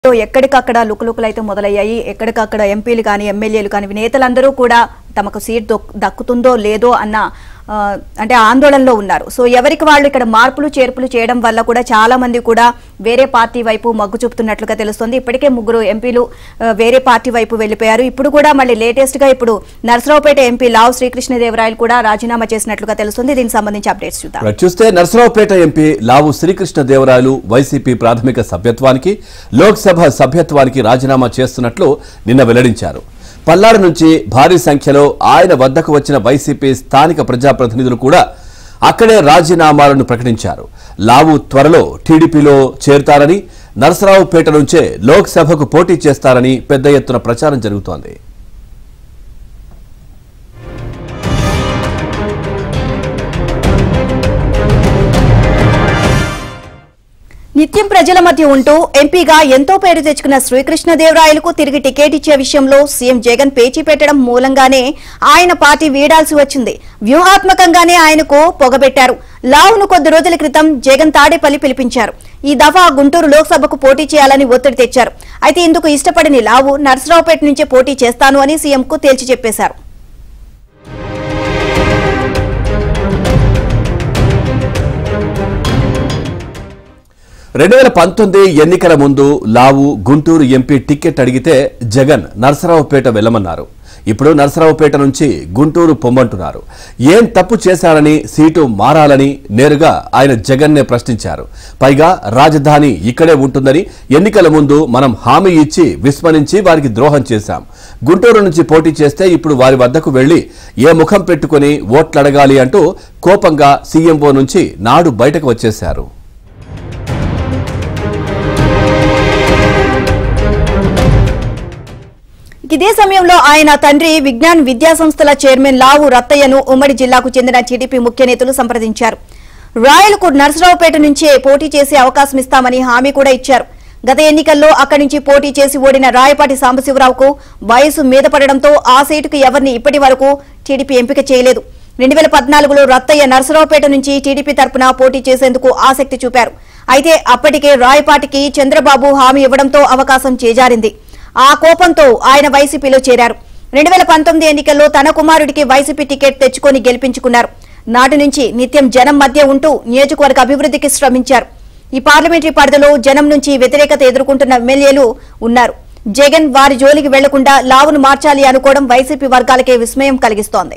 లో ఎక్కడికక్కడ లుకులుకులు అయితే మొదలయ్యాయి ఎక్కడికక్కడ ఎంపీలు కానీ ఎమ్మెల్యేలు కానీ నేతలందరూ కూడా తమకు సీట్ దొక్- దక్కుతుందో లేదో అన్న ఆ, అంటే ఆందోళనలో ఉన్నారు సో ఎవరికి వాళ్ళు ఇక్కడ మార్పులు చేర్పులు చేయడం వల్ల కూడా చాలా మంది కూడా వేరే పార్టీ వైపు మొగ్గు చూపుతున్నట్లుగా తెలుస్తుంది ఇప్పటికే ముగ్గురు ఎంపీలు ఆ, వేరే పార్టీ వైపు వెళ్లిపోయారు ఇప్పుడు కూడా మళ్ళీ లేటెస్ట్ గా ఇప్పుడు నరసరావుపేట ఎంపీ లావు శ్రీకృష్ణదేవరాయలు కూడా రాజీనామా చేసినట్లుగా తెలుస్తుంది దీనికి సంబంధించి అప్డేట్స్ చూద్దాం రైట్, చూస్తే నరసరావుపేట ఎంపీ లావు శ్రీకృష్ణ దేవరాయలు వైసీపీ ప్రాథమిక సభ్యత్వానికి లోక్సభ సభ్యత్వానికి రాజీనామా చేస్తున్నట్లు నిన్న వెల్లడించారు పల్నాడు నుంచి భారీ సంఖ్యలో ఆయన వద్దకు వచ్చిన వైసీపీ స్థానిక ప్రజాప్రతినిధులు కూడా అక్కడే రాజీనామాలను ప్రకటించారు లావు త్వరలో టీడీపీలో చేరుతారని నరసరావుపేట నుంచే లోక్సభకు పోటీ చేస్తారని పెద్ద ఎత్తున ప్రచారం జరుగుతోంది నిత్యం ప్రజల మధ్య ఉంటూ ఎంపీగా ఎంతో పేరు తెచ్చుకున్న శ్రీకృష్ణదేవరాయలకు తిరిగి టికెట్ ఇచ్చే విషయంలో సీఎం జగన్ పేచీ పెట్టడం మూలంగానే ఆయన పార్టీ వీడాల్సి వచ్చింది వ్యూహాత్మకంగానే ఆయనకు పొగబెట్టారు లావును కొద్ది రోజుల క్రితం జగన్ తాడేపల్లి పిలిపించారు ఈ దఫా గుంటూరు లోక్సభకు పోటీ చేయాలని ఒత్తిడి తెచ్చారు అయితే ఇందుకు ఇష్టపడని లావు నర్సరావుపేట నుంచే పోటీ చేస్తాను అని సీఎంకు తేల్చి చెప్పేశారు రెండు వేల పంతొమ్మిది ఎన్నికల ముందు లావు గుంటూరు ఎంపీ టికెట్ అడిగితే జగన్ నరసరావుపేట వెళ్ళమన్నారు ఇప్పుడు నరసరావుపేట నుంచి గుంటూరు పొమ్మంటున్నారు ఏం తప్పు చేశారని సీటు మారాలని నేరుగా ఆయన జగన్నే ప్రశ్నించారు పైగా రాజధాని ఇక్కడే ఉంటుందని ఎన్నికల ముందు మనం హామీ ఇచ్చి విస్మరించి వారికి ద్రోహం చేశాం గుంటూరు నుంచి పోటీ చేస్తే ఇప్పుడు వారి వద్దకు వెళ్లి ఏ ముఖం పెట్టుకుని ఓట్లడగాలి అంటూ కోపంగా సీఎంఓ నుంచి నాడు బయటకు వచ్చేశారు ఇదే సమయంలో ఆయన తండ్రి విజ్ఞాన్ విద్యా సంస్థల చైర్మన్ లావు రత్తయ్యను ఉమ్మడి జిల్లాకు చెందిన టీడీపీ ముఖ్య నేతలు సంప్రదించారు రాయలకు నర్సరావుపేట నుంచే పోటీ చేసే అవకాశం ఇస్తామని హామీ కూడా ఇచ్చారు గత ఎన్నికల్లో అక్కడి నుంచి పోటీ చేసి ఓడిన రాయపాటి సాంబశివరావుకు వయసు మీద పడడంతో ఆ సీటుకు ఎవరిని ఇప్పటి వరకు టీడీపీ ఎంపిక చేయలేదు రెండు వేల పద్నాలుగులో రత్తయ్య నర్సరావుపేట నుంచి టీడీపీ తరపున పోటీ చేసేందుకు ఆసక్తి చూపారు అయితే అప్పటికే రాయపాటికి చంద్రబాబు హామీ ఇవ్వడంతో అవకాశం చేజారింది ఆ కోపంతో ఆయన వైసీపీలో చేరారు రెండు వేల పంతొమ్మిది ఎన్నికల్లో తన కుమారుడికి వైసీపీ టికెట్ తెచ్చుకొని గెలిపించుకున్నారు నాటి నుంచి నిత్యం జనం మధ్య ఉంటూ నియోజకవర్గ అభివృద్ధికి శ్రమించారు ఈ పార్లమెంటరీ పరిధిలో జనం నుంచి వ్యతిరేకత ఎదుర్కొంటున్న ఎమ్మెల్యేలు ఉన్నారు జగన్ వారి జోలికి వెళ్లకుండా లావును మార్చాలి అనుకోవడం వైసీపీ వర్గాలకే విస్మయం కలిగిస్తోంది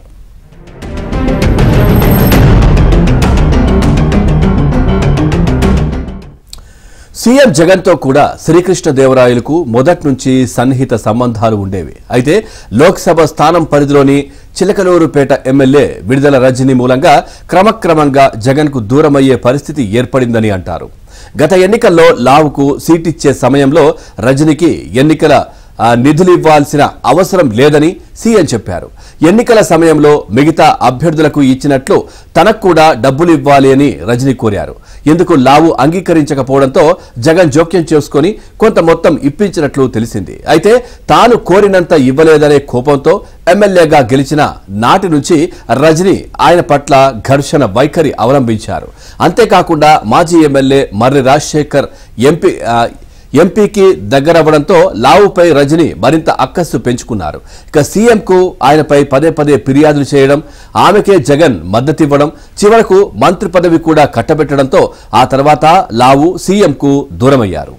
సీఎం జగన్తో కూడా శ్రీకృష్ణదేవరాయలకు మొదటి నుంచి సన్నిహిత సంబంధాలు ఉండేవి అయితే లోక్సభ స్థానం పరిధిలోని చిలకలూరుపేట ఎమ్మెల్యే విడుదల రజని మూలంగా క్రమక్రమంగా జగన్కు దూరమయ్యే పరిస్థితి ఏర్పడిందని అంటారు గత ఎన్నికల్లో లావుకు సీటిచ్చే సమయంలో రజనికి ఎన్నికల ఆ, నిధులు ఇవ్వాల్సిన అవసరం లేదని సీఎం చెప్పారు ఎన్నికల సమయంలో మిగతా అభ్యర్థులకు ఇచ్చినట్లు తనకు కూడా డబ్బులు ఇవ్వాలి అని రజని కోరారు ఎందుకు లావు అంగీకరించకపోవడంతో జగన్ జోక్యం చేసుకుని కొంత మొత్తం ఇప్పించినట్లు తెలిసింది అయితే తాను కోరినంత ఇవ్వలేదనే కోపంతో ఎమ్మెల్యేగా గెలిచిన నాటి నుంచి రజని ఆయన పట్ల ఘర్షణ వైఖరి అవలంబించారు అంతేకాకుండా మాజీ ఎమ్మెల్యే మర్రి రాజశేఖర్ ఎంపీ ఆ, ఎంపీకి దగ్గరవ్వడంతో లావుపై రజని మరింత అక్కస్సు పెంచుకున్నారు ఇక సీఎంకు ఆయనపై పదే పదే ఫిర్యాదులు చేయడం ఆమెకే జగన్ మద్దతివ్వడం చివరకు మంత్రి పదవి కూడా కట్టబెట్టడంతో ఆ తర్వాత లావు సీఎంకు దూరమయ్యారు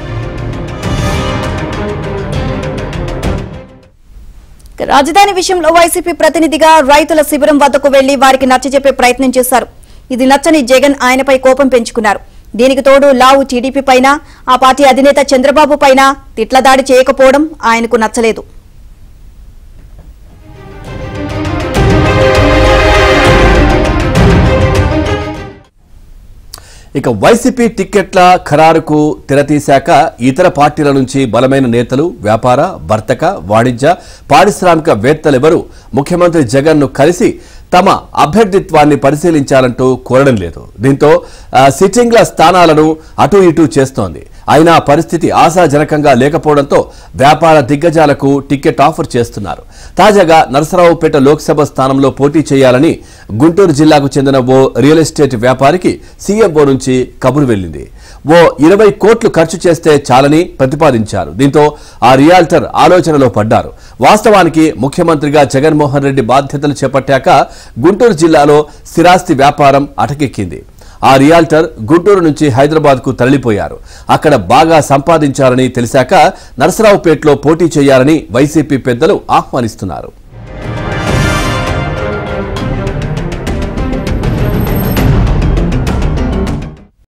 రాజధాని విషయంలో వైసీపీ ప్రతినిధిగా రైతుల శిబిరం వద్దకు వెళ్లి వారికి నచ్చజెప్పే ప్రయత్నం చేశారు ఇది నచ్చని జగన్ ఆయనపై కోపం పెంచుకున్నారు దీనికి తోడు లావు టీడీపీ పైన ఆ పార్టీ అధినేత చంద్రబాబు పైన తిట్ల దాడి చేయకపోవడం ఆయనకు నచ్చలేదు ఇక వైసీపీ టిక్కెట్ల ఖరారుకు తెరతీశాక ఇతర పార్టీల నుంచి బలమైన నేతలు వ్యాపార వర్తక వాణిజ్య పారిశ్రామికవేత్తలెవరూ ముఖ్యమంత్రి జగన్ను కలిసి తమ అభ్యర్థిత్వాన్ని పరిశీలించాలంటూ కోరడం లేదు దీంతో ఆ, సిట్టింగ్ల స్థానాలను అటు ఇటు చేస్తోంది అయినా పరిస్థితి ఆశాజనకంగా లేకపోవడంతో వ్యాపార దిగ్గజాలకు టికెట్ ఆఫర్ చేస్తున్నారు తాజాగా నరసరావుపేట లోక్సభ స్థానంలో పోటీ చేయాలని గుంటూరు జిల్లాకు చెందిన ఓ రియల్ ఎస్టేట్ వ్యాపారికి సీఎంఓ నుంచి కబురు వెళ్ళింది ఓ ఇరవై కోట్లు ఖర్చు చేస్తే చాలని ప్రతిపాదించారు దీంతో ఆ రియాల్టర్ ఆలోచనలో పడ్డారు వాస్తవానికి ముఖ్యమంత్రిగా జగన్మోహన్ రెడ్డి బాధ్యతలు చేపట్టాక గుంటూరు జిల్లాలో స్థిరాస్తి వ్యాపారం అటకెక్కింది ఆ రియాల్టర్ గుంటూరు నుంచి హైదరాబాద్కు తరలిపోయారు అక్కడ బాగా సంపాదించారని తెలిసాక నరసరావుపేటలో పోటీ చేయాలని వైసీపీ పెద్దలు ఆహ్వానిస్తున్నారు